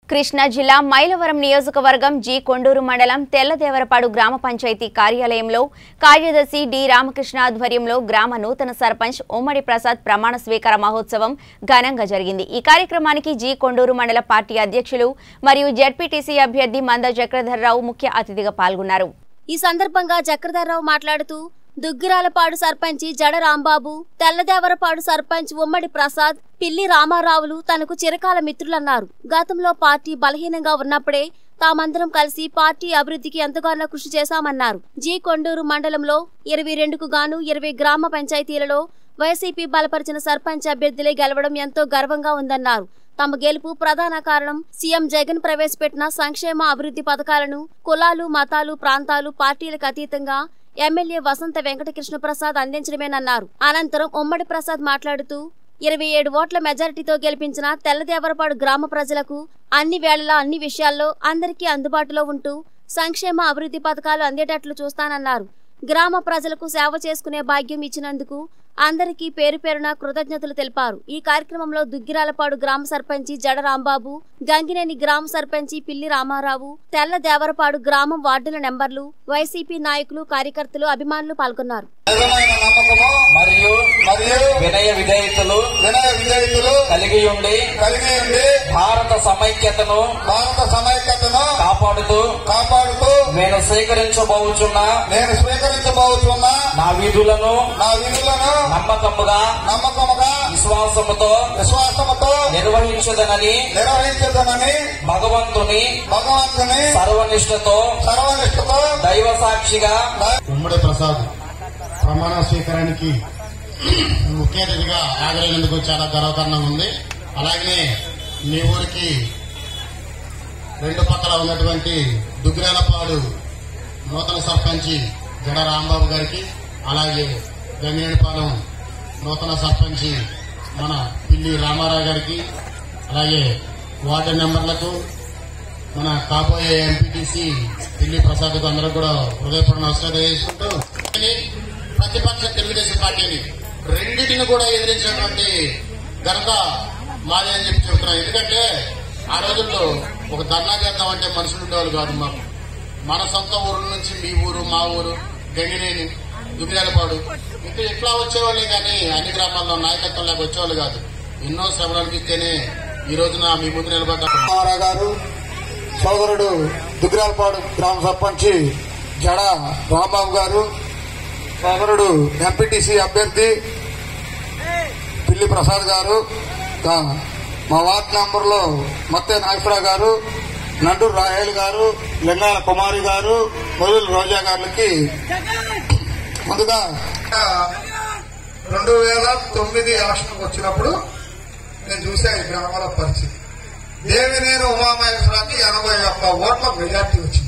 కృష్ణా జిల్లా మైలవరం నియోజకవర్గం జి కొండూరు మండలం తెల్లదేవరపాడు గ్రామ పంచాయతీ కార్యాలయంలో కార్యదర్శి డి రామకృష్ణ ఆధ్వర్యంలో గ్రామ నూతన సర్పంచ్ ఉమ్మడి ప్రసాద్ ప్రమాణ స్వీకార మహోత్సవం ఘనంగా జరిగింది ఈ కార్యక్రమానికి జి కొండూరు మండల పార్టీ అధ్యక్షులు మరియు జడ్పీటీసీ అభ్యర్థి మంద చక్రధర్రావు ముఖ్య అతిథిగా పాల్గొన్నారు ఈ సందర్భంగా చక్రధర్రావు మాట్లాడుతూ దుగ్గిరాలపాడు సర్పంచి జడ రాంబాబు తెల్లదేవరపాడు సర్పంచ్ ఉమ్మడి ప్రసాద్ పిల్లి రామారావులు తనకు చిరకాల మిత్రులన్నారు గతంలో పార్టీ బలహీనంగా ఉన్నప్పుడే తామందరం కలిసి పార్టీ అభివృద్ధికి ఎంతగానో కృషి చేశామన్నారు జీ కొండూరు మండలంలో ఇరవై రెండుకు గాను ఇరవై గ్రామ పంచాయతీలలో వైసీపీ బలపరిచిన సర్పంచ్ అభ్యర్థులే గెలవడం ఎంతో గర్వంగా ఉందన్నారు తమ గెలుపు ప్రధాన కారణం సీఎం జగన్ ప్రవేశపెట్టిన సంక్షేమ అభివృద్ధి పథకాలను కులాలు మతాలు ప్రాంతాలు పార్టీలకు అతీతంగా ఎమ్మెల్యే వసంత వెంకటకృష్ణ ప్రసాద్ అందించడమేనన్నారు అనంతరం ఉమ్మడి ప్రసాద్ మాట్లాడుతూ ఇరవై ఏడు ఓట్ల మెజారిటీతో గెలిపించిన తెల్లదేవరపాడు గ్రామ ప్రజలకు అన్ని వేళలా అన్ని విషయాల్లో అందరికీ అందుబాటులో ఉంటూ సంక్షేమ అభివృద్ధి పథకాలు అందేటట్లు చూస్తానన్నారు గ్రామ ప్రజలకు సేవ చేసుకునే భాగ్యం ఇచ్చినందుకు అందరికీ పేరు పేరున కృతజ్ఞతలు తెలిపారు ఈ కార్యక్రమంలో దుగ్గిరాలపాడు గ్రామ సర్పంచి జడ రాంబాబు గంగినేని గ్రామ సర్పంచి పిల్లి రామారావు తెల్ల దేవరపాడు గ్రామం వార్డుల నెంబర్లు వైసీపీ నాయకులు కార్యకర్తలు అభిమానులు పాల్గొన్నారు నిజమైన నమ్మకము మరియు మరియు వినయ విధేయతలు వినయ విధేయతలు కలిగి ఉండి కలిగి ఉండి భారత సమైక్యతను భారత సమైక్యతను కాపాడుతూ కాపాడుతూ నేను స్వీకరించబోచున్న నేను స్వీకరించబోతున్న నా విధులను నా విధులను నమ్మకముగా నమ్మకముగా విశ్వాసముతో విశ్వాసముతో నిర్వహించదనని నిర్వహించదనని భగవంతుని భగవంతుని సర్వనిష్టతో సర్వనిష్టతో దైవ సాక్షిగా ఉమ్మడి ప్రసాద్ ప్రమాణ స్వీకారానికి ముఖ్య అతిథిగా హాజరైనందుకు చాలా గర్వకారణంగా ఉంది అలాగనే మీ ఊరికి రెండు పక్కల ఉన్నటువంటి దుగ్గిరాలపాడు నూతన సర్పంచి జడ రాంబాబు గారికి అలాగే గంగినేనిపాలెం నూతన సర్పంచి మన పిల్లి రామారావు గారికి అలాగే వార్డు నెంబర్లకు మన కాబోయే ఎంపీటీసీ ఢిల్లీ ప్రసాద్ అందరూ కూడా హృదయపూర్ణ నమస్కారం చేసుకుంటూ కానీ ప్రతిపక్ష తెలుగుదేశం పార్టీని రెండింటిని కూడా ఎదిరించినటువంటి ఘనత మాది అని చెప్పి చెబుతున్నాం ఎందుకంటే ఆ రోజుల్లో ఒక ధర్నా చేద్దామంటే మనుషులు ఉండేవాళ్ళు కాదు మాకు మన సొంత ఊరు నుంచి మీ ఊరు మా ఊరు గంగినేని దుగ్గిరాలపాడు ఇంకా ఎట్లా వచ్చేవాళ్ళే కానీ అన్ని గ్రామాల్లో నాయకత్వం లేక వచ్చేవాళ్ళు కాదు ఎన్నో శ్రమలు అనిపిస్తేనే ఈ రోజున మీ ముందు నిలబడ్డ రామారావు గారు సోదరుడు దుగ్గిరాలపాడు గ్రామ సర్పంచి జడ రాంబాబు గారు సోదరుడు ఎంపీటీసీ అభ్యర్థి పిల్లి ప్రసాద్ గారు కా- మా వార్డు నంబర్లో మత్తే నాగేశ్వరరావు గారు నండూరు రాహేల్ గారు లింగాల కుమారి గారు మొదలు రోజా గారికి ముందుగా రెండు వేల తొమ్మిది ఎలక్షన్కి వచ్చినప్పుడు నేను చూసా ఈ గ్రామాల పరిస్థితి దేవినేని ఉమామహేశ్వరానికి ఎనభై ఒక్క ఓట్ల మెజార్టీ వచ్చింది